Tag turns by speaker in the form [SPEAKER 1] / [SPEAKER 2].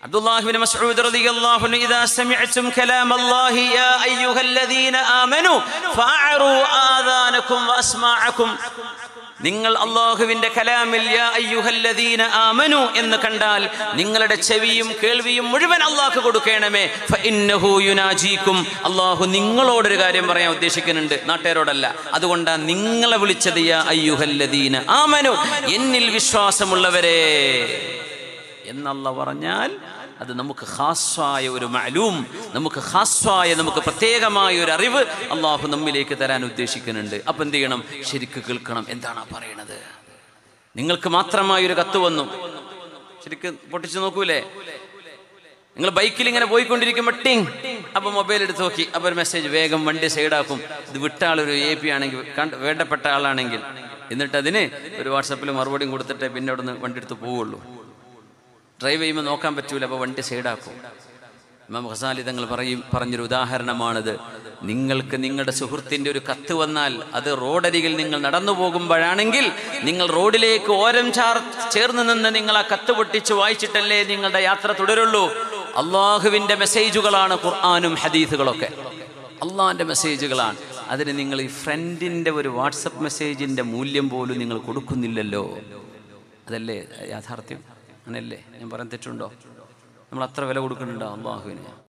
[SPEAKER 1] عبد الله بن مسعود رضي الله عنه إذا سمعتم كلام الله يا أيها الذين آمنوا فأعروا آذانكم وأسماعكم നിങ്ങൾ അള്ളാഹുവിന്റെ കലാമിൽ യാ അയ്യുഹല്ലദീന ആമനു എന്ന് കണ്ടാൽ നിങ്ങളുടെ ചെവിയും കേൾവിയും മുഴുവൻ അള്ളാഹ് കൊടുക്കണമേ ഫഇന്നഹു യുനാജീക്കും അള്ളാഹു നിങ്ങളോടൊരു കാര്യം പറയാൻ ഉദ്ദേശിക്കുന്നുണ്ട് നാട്ടുകാരോടല്ല അതുകൊണ്ടാണ് നിങ്ങളെ വിളിച്ചത് യാ അയ്യുഹല്ലദീന ആമനു എന്നിൽ വിശ്വാസമുള്ളവരെ എന്നല്ല പറഞ്ഞാൽ അത് നമുക്ക് ഖാസ്വായ ഒരു മഅലൂം നമുക്ക് ഖാസ്വായ നമുക്ക് പ്രത്യേകമായ ഒരു അറിവ് അള്ളാഹു നമ്മിലേക്ക് തരാൻ ഉദ്ദേശിക്കുന്നുണ്ട് അപ്പം എന്ത് ചെയ്യണം ശരിക്ക് കേൾക്കണം എന്താണ് ആ പറയണത് നിങ്ങൾക്ക് മാത്രമായ ഒരു കത്ത് വന്നു ശരിക്ക് പൊട്ടിച്ചു നോക്കൂലേ നിങ്ങൾ ബൈക്കിൽ ഇങ്ങനെ പോയിക്കൊണ്ടിരിക്കുമ്പോൾ ടിങ് അപ്പൊ മൊബൈൽ എടുത്ത് നോക്കി അപ്പൊ ഒരു മെസ്സേജ് വേഗം വണ്ടി സൈഡാക്കും ഇത് വിട്ട ആളൊരു എ പി ആണെങ്കിൽ കണ്ട് വേണ്ടപ്പെട്ട ആളാണെങ്കിൽ എന്നിട്ട് അതിന് ഒരു വാട്സപ്പിൽ മറുപടിയും കൊടുത്തിട്ട് പിന്നെ അവിടെ നിന്ന് വണ്ടി എടുത്ത് പോവുള്ളൂ ഡ്രൈവ് ചെയ്യുമ്പോൾ നോക്കാൻ പറ്റൂല അപ്പോൾ വണ്ടി സൈഡാക്കും ഇമാം ഖസാലി തങ്ങൾ പറയും പറഞ്ഞൊരു ഉദാഹരണമാണിത് നിങ്ങൾക്ക് നിങ്ങളുടെ സുഹൃത്തിൻ്റെ ഒരു കത്ത് വന്നാൽ അത് റോഡരികിൽ നിങ്ങൾ നടന്നു പോകുമ്പോഴാണെങ്കിൽ നിങ്ങൾ റോഡിലേക്ക് ഓരം ചാർ ചേർന്ന് നിന്ന് നിങ്ങൾ ആ കത്ത് പൊട്ടിച്ച് വായിച്ചിട്ടല്ലേ നിങ്ങളുടെ യാത്ര തുടരുള്ളൂ അള്ളാഹുവിൻ്റെ മെസ്സേജുകളാണ് ഖുർആാനും ഹദീസുകളൊക്കെ അള്ളാഹിൻ്റെ മെസ്സേജുകളാണ് അതിന് നിങ്ങൾ ഈ ഫ്രണ്ടിൻ്റെ ഒരു വാട്സപ്പ് മെസ്സേജിൻ്റെ മൂല്യം പോലും നിങ്ങൾ കൊടുക്കുന്നില്ലല്ലോ അതല്ലേ യാഥാർത്ഥ്യം അങ്ങനെയല്ലേ ഞാൻ പറയാൻ തെറ്റുണ്ടോ നമ്മൾ അത്ര വില കൊടുക്കുന്നുണ്ടോ അള്ളാഹുവിന്